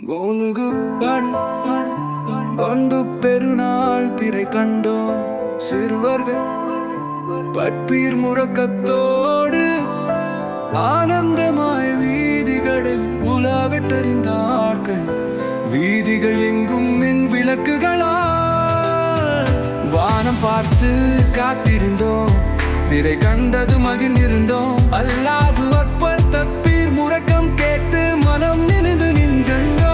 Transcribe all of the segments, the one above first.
கோனுகு பாடு கொண்டு பெருநாள் பிறை கண்டோம் சிறுவர்கள் பட்பீர் முழக்கத்தோடு ஆனந்தமாய் வீதிகளில் உலாவிட்டறிந்தார்கள் வீதிகள் எங்கும் மின் விளக்குகளால் வானம் பார்த்து காத்திருந்தோம் பிறை கண்டது மகிழ்ந்திருந்தோம் அல்லாஹு அக்பர் தக்பீர் முழக்கம் கேட்டு மனம் நினைந்து நின்றோ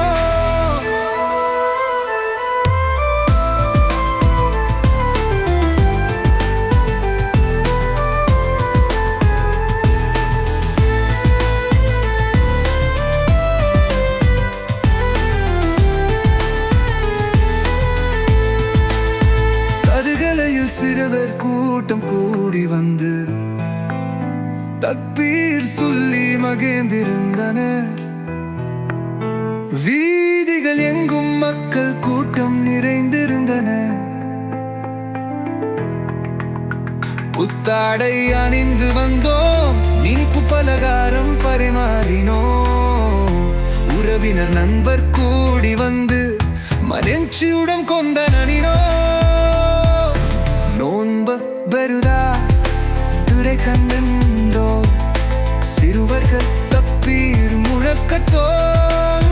கருகலையில் சிறுவர் கூட்டம் கூடி வந்து தக்பீர் சொல்லி மகிழ்ந்திருந்தனர் வீதிகள் எங்கும் மக்கள் கூட்டம் நிறைந்திருந்தன புத்தாடை அணிந்து வந்தோம் நீப்பு பலகாரம் பரிமாறினோம் உறவினர் நண்பர் கூடி வந்து மகிழ்ச்சியுடன் கொண்ட நனினோ நோன்ப பெருதா துரை கண்டோ சிறுவர்கள் தப்பீர் முழக்கத்தோ